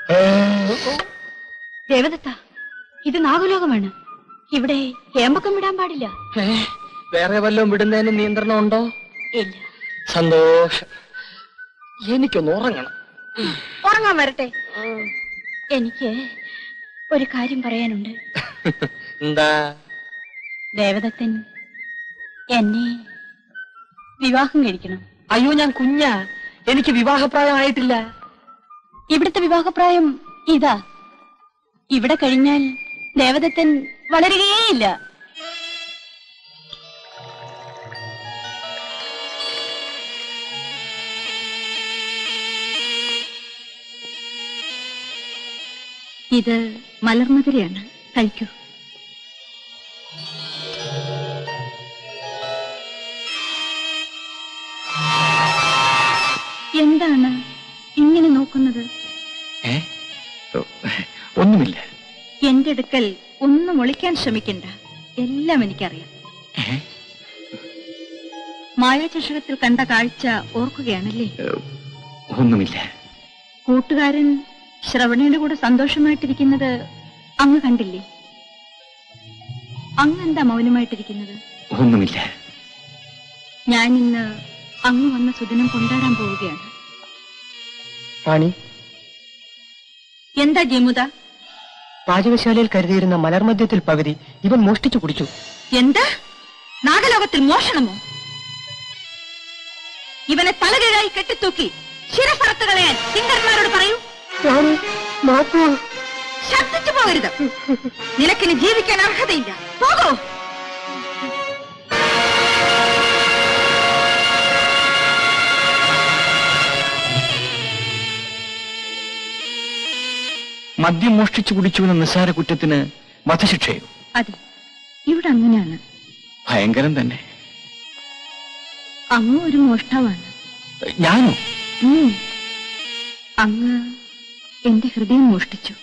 ദേവദത്ത ഇത് നാഗലോകമാണ് ഇവിടെ ഏമ്പക്കം വിടാൻ പാടില്ല ഏ, വേറെ വല്ലതും വിടുന്നതിന് നിയന്ത്രണം ഉണ്ടോ ഇല്ല സന്തോഷം എനിക്കൊന്ന് ഉറങ്ങണം ഉറങ്ങാൻ വരട്ടെ എനിക്ക് ഒരു കാര്യം പറയാനുണ്ട് എന്താ ദേവദത്തൻ എന്നെ വിവാഹം കഴിക്കണം അയ്യോ ഞാൻ കുഞ്ഞാ എനിക്ക് വിവാഹപ്രായമായിട്ടില്ല ഇവിടുത്തെ വിവാഹപ്രായം ഇതാ ഇവിടെ കഴിഞ്ഞാൽ ദേവദത്തൻ വളരുകയേയില്ല ഇത് മലർമധുരയാണ് കഴിക്കൂ എന്താണ് ഇങ്ങനെ നോക്കുന്നത് ഏ ഓ, ഒന്നുമില്ല എന്റെ അടുക്കൽ ഒന്നും ഒളിക്കാൻ ശ്രമിക്കണ്ട എല്ലാം എനിക്കറിയാം ഏ? മായാചഷകത്തിൽ കണ്ട കാഴ്ച ഓർക്കുകയാണല്ലേ ഏ, ഒന്നുമില്ല കൂട്ടുകാരൻ ശ്രവണയുടെ കൂടെ സന്തോഷമായിട്ടിരിക്കുന്നത് അങ്ങ് കണ്ടില്ലേ അങ്ങ് എന്താ മൗനമായിട്ടിരിക്കുന്നത് ഒന്നുമില്ല ഞാൻ ഇന്ന് അങ്ങ് വന്ന സുദിനം കൊണ്ടാടാൻ പോവുകയാണ് റാണി എന്താ ജമുത പാചകശാലയിൽ കരുതിയിരുന്ന മലർമദ്യത്തിൽ പകുതി ഇവൻ മോഷ്ടിച്ചു കുടിച്ചു എന്താ നാഗലോകത്തിൽ മോഷണമോ ഇവനെ തലകീഴായി കെട്ടിത്തൂക്കി ശിരസറത്ത് കളയാൻ കിങ്കന്മാരോട് പറയൂ റാണി മാപ്പു ശബ്ദിച്ചു പോകരുത് നിനക്കിനി ജീവിക്കാൻ അർഹതയില്ല പോകൂ മദ്യം മോഷ്ടിച്ചു കുടിച്ചു എന്ന നിസ്സാര കുറ്റത്തിന് വധശിക്ഷയോ അതെ ഇവിടെ അങ്ങനെയാണ് ഭയങ്കരം തന്നെ അങ്ങ് ഒരു മോഷ്ടാവാണ് ഞാനോ ഉം. അങ്ങ് എന്റെ ഹൃദയം മോഷ്ടിച്ചു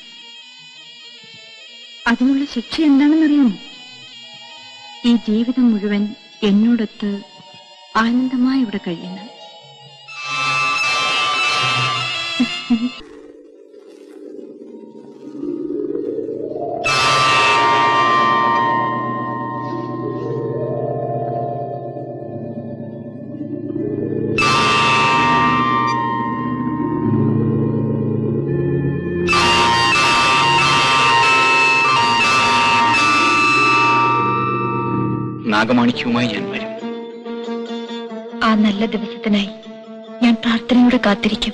അതിനുള്ള ശിക്ഷ എന്താണെന്നറിയാമോ ഈ ജീവിതം മുഴുവൻ എന്നോടൊത്ത് ആനന്ദമായി ഇവിടെ കഴിയണം നാഗമാണിക്യവുമായി ഞാൻ വരും ആ നല്ല ദിവസത്തിനായി ഞാൻ പ്രാർത്ഥനയോടെ കാത്തിരിക്കും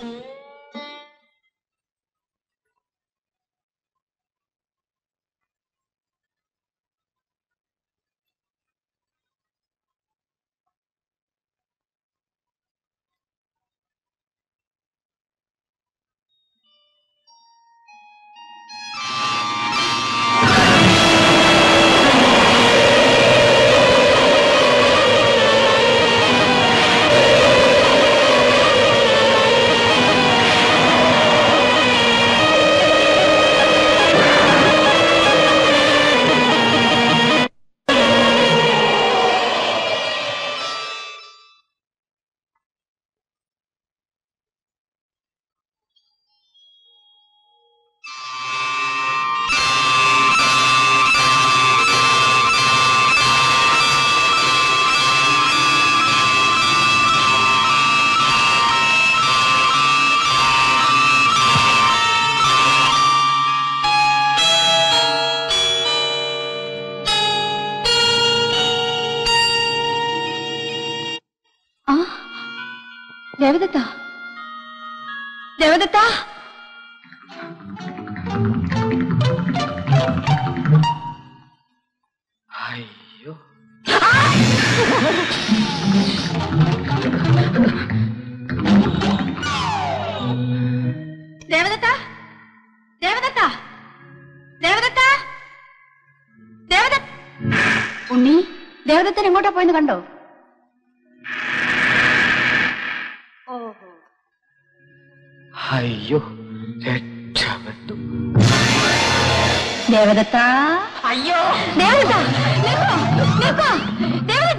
ആ ദേവദത്ത ദേവദത്ത അയ്യോ ദേവദത്ത ദേവദത്ത ദേവദത്ത ദേവദത്ത ഉണ്ണി ദേവദത്തൻ എങ്ങോട്ടാ പോയെന്ന് കണ്ടോ ഓഹോ അയ്യോ രക്ഷപ്പെട്ടു ദേവദത്ത അയ്യോ ദേവദത്ത നിൽക്കൂ, നിൽക്കൂ, ദേവദത്ത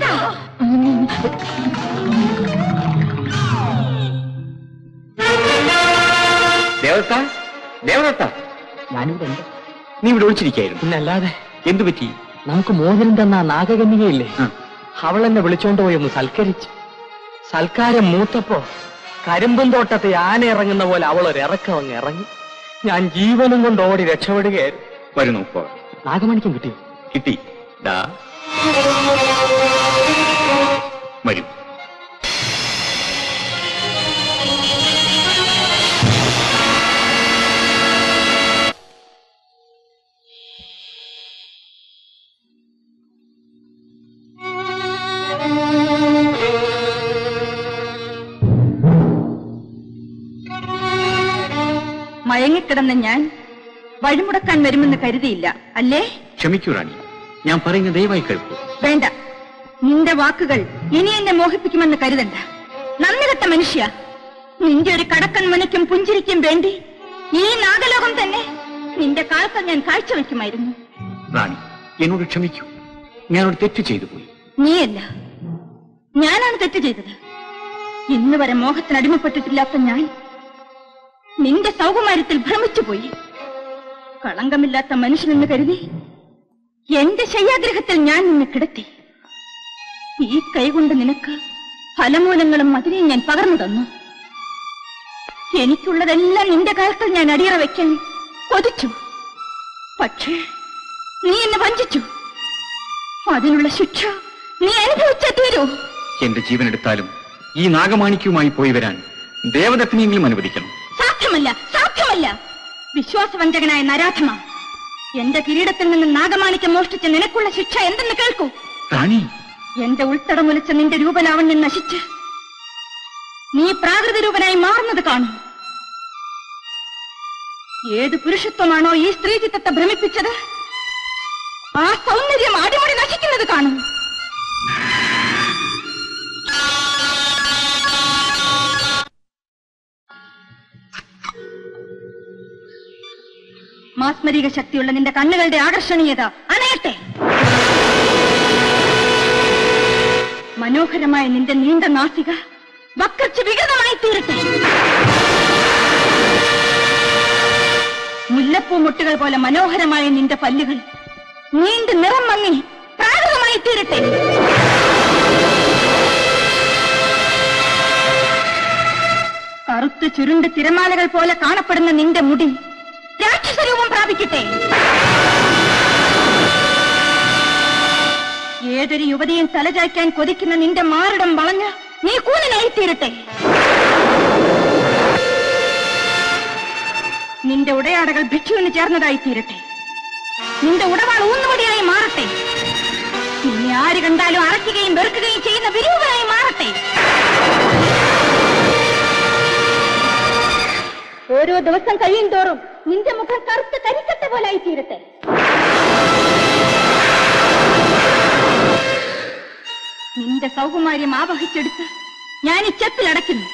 ദേവസ്ഥ ദേവദത്ത ഞാനിവിടെ ഉണ്ട് നീ ഇവിടെ ഒളിച്ചിരിക്കായിരുന്നു പിന്നല്ലാതെ എന്തു പറ്റി നമുക്ക് മോതിരം തന്ന ആ നാഗകന്യകയില്ലേ ആ. അവൾ എന്നെ വിളിച്ചോണ്ട് പോയി ഒന്ന് സൽക്കരിച്ചു സൽക്കാരം മൂത്തപ്പോ കരിമ്പും തോട്ടത്തെ ആന ഇറങ്ങുന്ന പോലെ അവൾ ഒരു ഇറക്കം അങ്ങ് ഇറങ്ങി ഞാൻ ജീവനും കൊണ്ട് ഓടി രക്ഷപ്പെടുകയായിരുന്നു വരൂ നോക്കുക നാഗമണിക്കും കിട്ടിയോ കിട്ടി ദാ വരൂ മയങ്ങിക്കിടന്ന ഞാൻ വഴിമുടക്കാൻ വരുമെന്ന് കരുതിയില്ല അല്ലേ ക്ഷമിക്കൂ റാണി ഞാൻ പറയുന്ന ദയവായി കേൾക്കൂ വേണ്ട നിന്റെ വാക്കുകൾ ഇനി എന്നെ മോഹിപ്പിക്കുമെന്ന് കരുതണ്ട നന്ദികെട്ട മനുഷ്യ നിന്റെ ഒരു കടക്കൻ മനയ്ക്കും പുഞ്ചിരിക്കും വേണ്ടി ഈ നാഗലോകം തന്നെ നിന്റെ കാൽക്കൽ ഞാൻ കാഴ്ചവെക്കുമായിരുന്നു റാണി എന്നോട് ക്ഷമിക്കൂ ഞാനൊരു തെറ്റ് ചെയ്തു പോയി നീയല്ല ഞാനാണ് തെറ്റ് ചെയ്തത് ഇന്ന് വരെ മോഹത്തിന് അടിമപ്പെട്ടിട്ടില്ലാത്ത ഞാൻ നിന്റെ സൗകുമാര്യത്തിൽ ഭ്രമിച്ചുപോയി കളങ്കമില്ലാത്ത മനുഷ്യനെന്ന് കരുതി എന്റെ ശയ്യാഗ്രഹത്തിൽ ഞാൻ നിന്നെ കിടത്തി ഈ കൈകൊണ്ട് നിനക്ക് ഫലമൂലങ്ങളും മതിനെയും ഞാൻ പകർന്നു തന്നു എനിക്കുള്ളതെല്ലാം നിന്റെ കാലത്തിൽ ഞാൻ അടിയറ വെക്കാൻ കൊതിച്ചു പക്ഷേ നീ എന്നെ വഞ്ചിച്ചു അതിനുള്ള ശിക്ഷ നീ അനുഭവിച്ചേ തീരൂ എന്റെ ജീവനെടുത്താലും ഈ നാഗമാണിക്യവുമായി പോയി വരാൻ ദേവദത്തിനെങ്കിലും അനുവദിക്കണം സാധ്യമല്ല സാധ്യമല്ല വിശ്വാസവഞ്ചകനായ നരാധമ എന്റെ കിരീടത്തിൽ നിന്ന് നാഗമാണിക്യം മോഷ്ടിച്ച നിനക്കുള്ള ശിക്ഷ എന്തെന്ന് കേൾക്കൂ റാണി എന്റെ ഉൾത്തടമൊലിച്ച നിന്റെ രൂപലാവണ്യം നശിച്ച് നീ പ്രാകൃത രൂപനായി മാറുന്നത് കാണും ഏത് പുരുഷത്വമാണോ ഈ സ്ത്രീചിത്തത്തെ ഭ്രമിപ്പിച്ചത് ആ സൗന്ദര്യം അടിമുടി നശിക്കുന്നത് കാണും മാസ്മരിക ശക്തിയുള്ള നിന്റെ കണ്ണുകളുടെ ആകർഷണീയത അണയട്ടെ മനോഹരമായ നിന്റെ നീണ്ട നാസിക വക്രച്ച് വികൃതമായി തീരട്ടെ മുല്ലപ്പൂ മുട്ടുകൾ പോലെ മനോഹരമായ നിന്റെ പല്ലുകൾ നീണ്ട് നിറം മങ്ങി പ്രാകൃതമായി തീരട്ടെ കറുത്ത് ചുരുണ്ട് തിരമാലകൾ പോലെ കാണപ്പെടുന്ന നിന്റെ മുടി രാക്ഷസരൂപം പ്രാപിക്കട്ടെ ഏതൊരു യുവതിയും തലചായ്ക്കാൻ കൊതിക്കുന്ന നിന്റെ മാറിടം വളഞ്ഞ് നീ കൂനനായി തീരട്ടെ നിന്റെ ഉടയാടകൾ ഭിക്ഷുവിന് ചേർന്നതായി തീരട്ടെ നിന്റെ ഉടവാൾ ഊന്നുവടിയായി മാറട്ടെ നിന്നെ ആര് കണ്ടാലും അറയ്ക്കുകയും വെറുക്കുകയും ചെയ്യുന്ന വിരൂപനായി മാറട്ടെ ഓരോ ദിവസം കഴിയും തോറും നിന്റെ മുഖം കറുത്ത കരിക്കട്ട പോലായി തീരട്ടെ നിന്റെ സൗകുമാര്യം ആവഹിച്ചെടുത്ത് ഞാൻ ഈ ചെപ്പിലടയ്ക്കുന്നു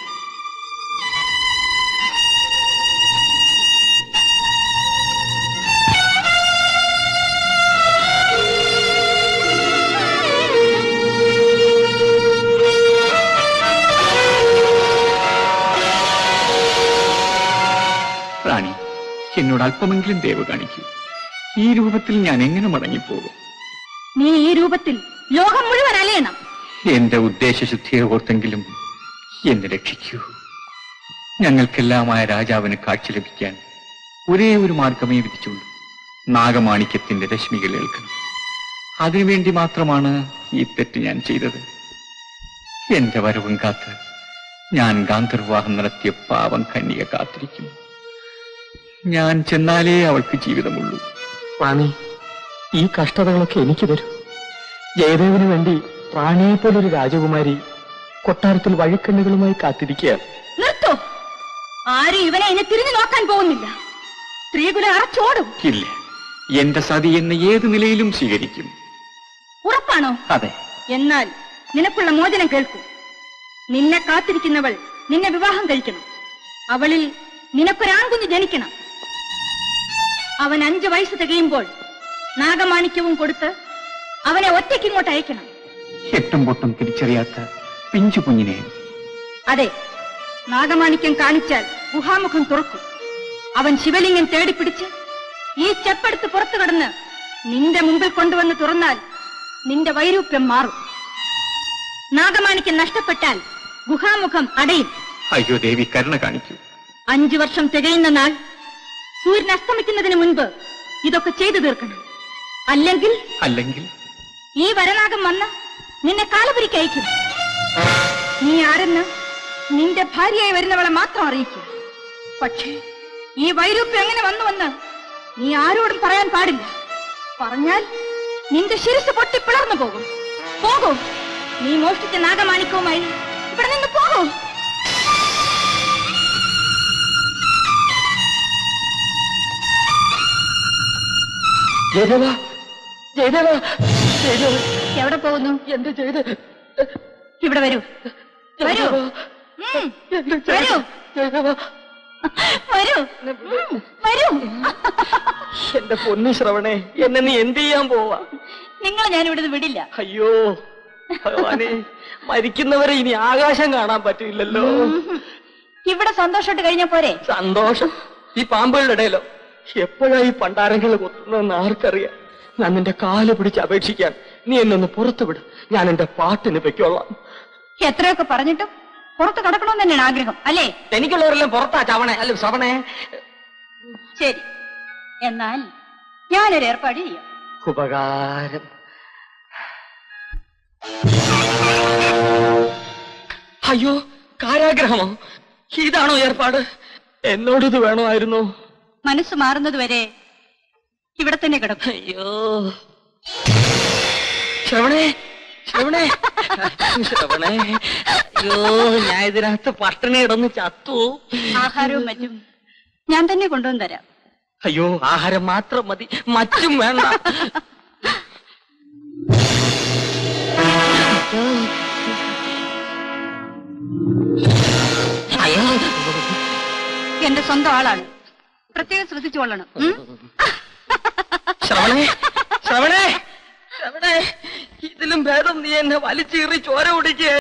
റാണി എന്നോട് അല്പമെങ്കിലും ദയവ് കാണിക്കൂ ഈ രൂപത്തിൽ ഞാൻ എങ്ങനെ മടങ്ങിപ്പോകും നീ ഈ രൂപത്തിൽ ലോകം മുഴുവൻ അലയണം എന്റെ ഉദ്ദേശശുദ്ധിയെ ഓർത്തെങ്കിലും എന്നെ രക്ഷിക്കൂ ഞങ്ങൾക്കെല്ലാമായ രാജാവിന് കാഴ്ച ലഭിക്കാൻ ഒരേ ഒരു മാർഗമേ വിധിച്ചുള്ളൂ നാഗമാണിക്യത്തിന്റെ രശ്മികൾ ഏൽക്കണം അതിനുവേണ്ടി മാത്രമാണ് ഈ തെറ്റ് ഞാൻ ചെയ്തത് എന്റെ വരവും കാത്ത് ഞാൻ ഗാന്ധർവാഹം നടത്തിയ പാവം കന്യക കാത്തിരിക്കുന്നു ഞാൻ ചെന്നാലേ അവൾക്ക് ജീവിതമുള്ളൂ റാണി ഈ കഷ്ടതകളൊക്കെ എനിക്ക് തരൂ ജയദേവന് വേണ്ടി റാണിയെ പോലൊരു രാജകുമാരി കൊട്ടാരത്തിൽ വഴിക്കണ്ണുകളുമായി കാത്തിരിക്കുകയാണ് നിർത്തോ ആരും ഇവനെ ഇനി തിരിഞ്ഞു നോക്കാൻ പോകുന്നില്ല സ്ത്രീകുല അറച്ചോടും ഇല്ല എന്റെ സതി എന്നെ ഏത് നിലയിലും സ്വീകരിക്കും ഉറപ്പാണോ അതെ എന്നാൽ നിനക്കുള്ള മോചനം കേൾക്കൂ നിന്നെ കാത്തിരിക്കുന്നവൾ നിന്നെ വിവാഹം കഴിക്കണം അവളിൽ നിനക്കൊരാൺകുഞ്ഞ് ജനിക്കണം അവൻ അഞ്ചു വയസ്സ് തികയുമ്പോൾ നാഗമാണിക്യവും കൊടുത്ത് അവനെ ഒറ്റയ്ക്ക് ഇങ്ങോട്ട് അയക്കണം എട്ടും പൊട്ടും തിരിച്ചറിയാത്ത പിഞ്ചു കുഞ്ഞിനെ അതെ നാഗമാണിക്യം കാണിച്ചാൽ ഗുഹാമുഖം തുറക്കും അവൻ ശിവലിംഗം തേടിപ്പിടിച്ച് ഈ ചെപ്പെടുത്ത് പുറത്തു കടന്ന് നിന്റെ മുമ്പിൽ കൊണ്ടുവന്ന് തുറന്നാൽ നിന്റെ വൈരൂപ്യം മാറും നാഗമാണിക്യം നഷ്ടപ്പെട്ടാൽ ഗുഹാമുഖം അടയും അയ്യോ ദേവി കരുണ കാണിക്കൂ അഞ്ചു വർഷം തികയുന്ന നാൾ സൂര്യൻ അസ്തമിക്കുന്നതിന് മുൻപ് ഇതൊക്കെ ചെയ്തു തീർക്കണം അല്ലെങ്കിൽ അല്ലെങ്കിൽ ഈ വരനാഗം വന്ന് നിന്നെ കാലപുരിക്ക് അയക്കും നീ ആരെന്ന് നിന്റെ ഭാര്യയായി വരുന്നവളെ മാത്രം അറിയിക്കും പക്ഷേ ഈ വൈരൂപ്യം എങ്ങനെ വന്നുവെന്ന് നീ ആരോടും പറയാൻ പാടില്ല പറഞ്ഞാൽ നിന്റെ ശിരസ് പൊട്ടി പിളർന്നു പോകും പോകും നീ മോഷ്ടിച്ച നാഗമാണിക്കവുമായി ഇവിടെ നിന്ന് പോകും ജയദേവ ജയദേവ ജയദേവ എവിടെ പോകുന്നു എന്റെ ജയദ ഇവിടെ വരൂ വരൂ ഉം, എന്റെ വരൂ ജയദേവ വരൂ ഉം, വരൂ എന്റെ പൊന്നു ശ്രവണേ എന്നെ നീ എന്ത് ചെയ്യാൻ പോവാ നിങ്ങൾ ഞാൻ ഇവിടുന്ന് വിടില്ല അയ്യോ ഭഗവാനെ മരിക്കുന്നവരെ ഇനി ആകാശം കാണാൻ പറ്റില്ലല്ലോ ഇവിടെ സന്തോഷമായിട്ട് കഴിഞ്ഞ പോരെ സന്തോഷം ഈ പാമ്പുകളുടെ ഇടയിലോ എപ്പോഴാ ഈ പണ്ടാരങ്ങൾ കൊത്തുന്നതെന്ന് ആർക്കറിയാം ഞാൻ നിന്റെ കാല് പിടിച്ച് അപേക്ഷിക്കാൻ നീ എന്നെ ഒന്ന് പുറത്തു വിട് ഞാൻ എന്റെ പാട്ടിന് വെക്കോളാം എത്രയൊക്കെ പറഞ്ഞിട്ടും പുറത്ത് കടക്കണമെന്ന് തന്നെയാണ് ആഗ്രഹം അല്ലേ എനിക്കുള്ളവരെല്ലാം പുറത്താ ചവണേ അല്ല ശ്രവണേ ശരി എന്നാൽ ഞാനൊരു ഏർപ്പാട് ചെയ്യാം ഉപകാരം അയ്യോ കാരാഗ്രഹമോ ഇതാണോ ഏർപ്പാട് എന്നോടിത് വേണമായിരുന്നു മനസ്സ് മാറുന്നത് വരെ ഇവിടെ തന്നെ കിടക്കും അയ്യോ ശ്രവണേ ശ്രവണേ ശ്രവണേ അയ്യോ ഞാൻ ഇതിനകത്ത് പട്ടിണി കിടന്ന് ചത്തു ആഹാരവും മറ്റും ഞാൻ തന്നെ കൊണ്ടുവന്ന് തരാം അയ്യോ ആഹാരം മാത്രം മതി മറ്റും വേണ്ട അയ്യോ എന്റെ സ്വന്തം ആളാണ് പ്രത്യേകം ശ്രദ്ധിച്ചുകൊള്ളണം ഉം? ശ്രവണേ ശ്രവണേ ശ്രവണേ ഇതിലും ഭേദം നീ എന്നെ വലിച്ചീറി ചോര കുടിക്കുക